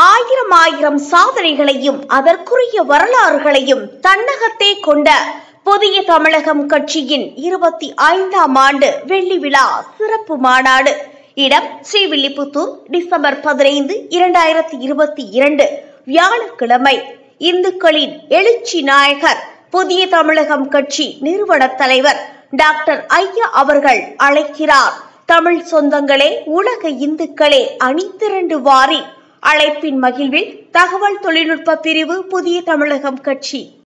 ஆயிரம் ஆயிரம் சாதனைகளையும் அதற்குரிய வரலாறுகளையும் தன்னகத்தே கொண்ட புதிய தமிழகம் கட்சியின் இருபத்தி ஐந்தாம் ஆண்டு வெள்ளி விழா சிறப்பு மாநாடு இடம் ஸ்ரீவில்லிபுத்தூர் டிசம்பர் பதினைந்து இரண்டாயிரத்தி இருபத்தி இரண்டு வியாழக்கிழமை இந்துக்களின் எழுச்சி நாயகர் புதிய தமிழகம் கட்சி நிறுவன தலைவர் டாக்டர் ஐயா அவர்கள் அழைக்கிறார் தமிழ் சொந்தங்களே உலக இந்துக்களே அணிதிரண்டு வாரி அழைப்பின் மகிழ்வில் தகவல் தொழில்நுட்ப பிரிவு புதிய தமிழகம் கட்சி